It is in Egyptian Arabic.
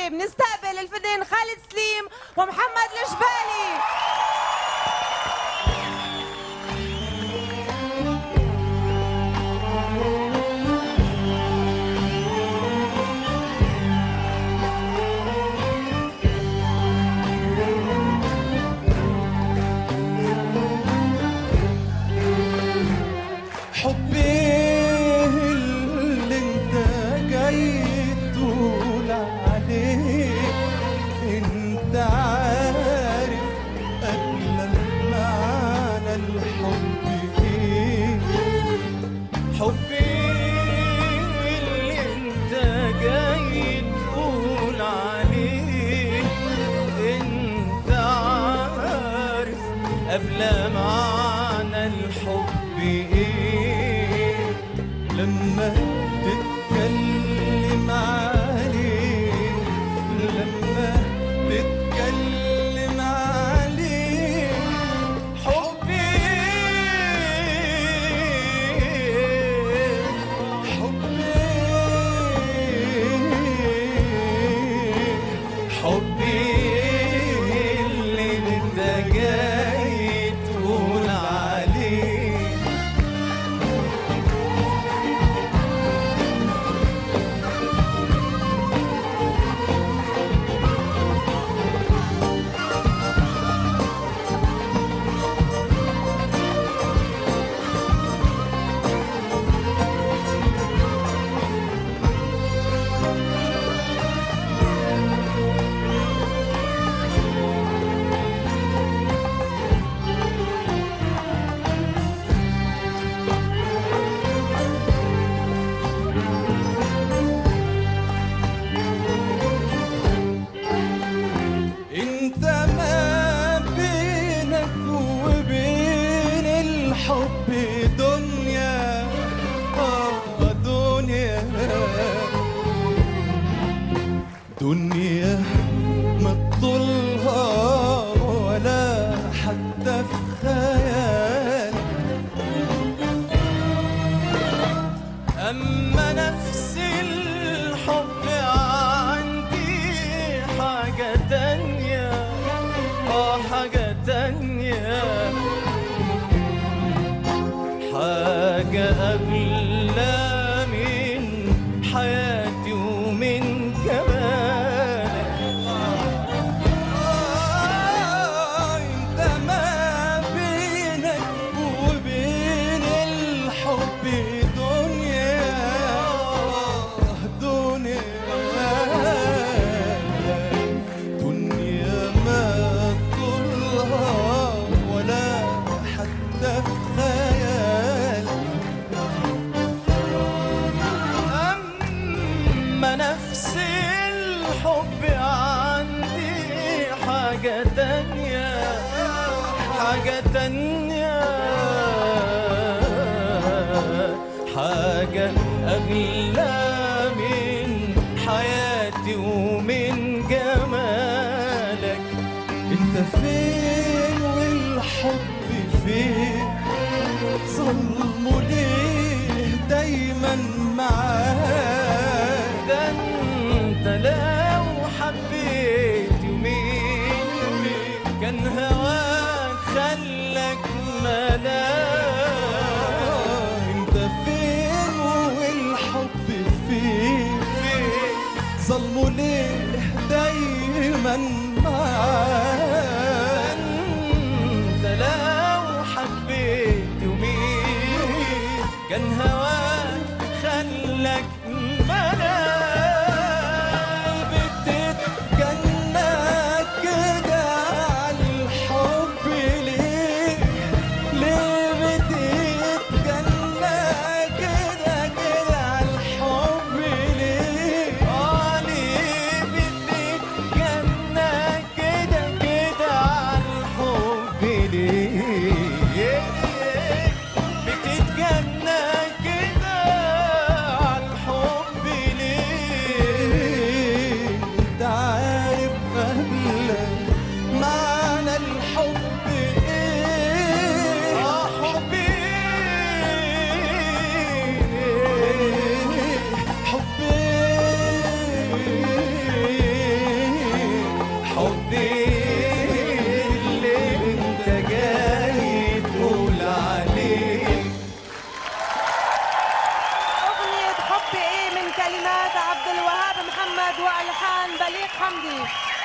الليله بنستقبل الفنان خالد سليم ومحمد الجبالي حبي اللي انت جاي تقول عليه انت عارف قبل معنى الحب ايه حبي اللي انت جاي تقول عليه انت عارف قبل معنى الحب ايه لما تتكلم عليه لما تتكلم عليه حبي حبي حبي اللي انت جاي تقول عليه انت ما بينك وبين الحب دنيا اه دنيا دنيا ما تطولها ولا حتى في خيال أما نفس الحب عندي حاجة تانية آه حاجة تانية حاجة أغلى من حياتي ومن جمالك آه، انت ما بينك وبين الحب دنيا دنيا دنيا ما طولها ولا حتى في خيال أما نفس الحب عندي حاجة تانية حاجة تانية حاجة أغلى من حياتي ومن جمالك انت فين والحب فين ظلمه ليه دايما معاك ده انت لو حبيت يومين يومين كان هواك خلك ملاك انت فين والحب فين فين ظلمه ليه دايما معاك انت لو حبيت يومين كان هواك خلك ملاك بتتجنى كده على الحب ليه ليه بتتجنى كده كده على الحب ليه اه ليه بتتجنى كده بليغ حمدي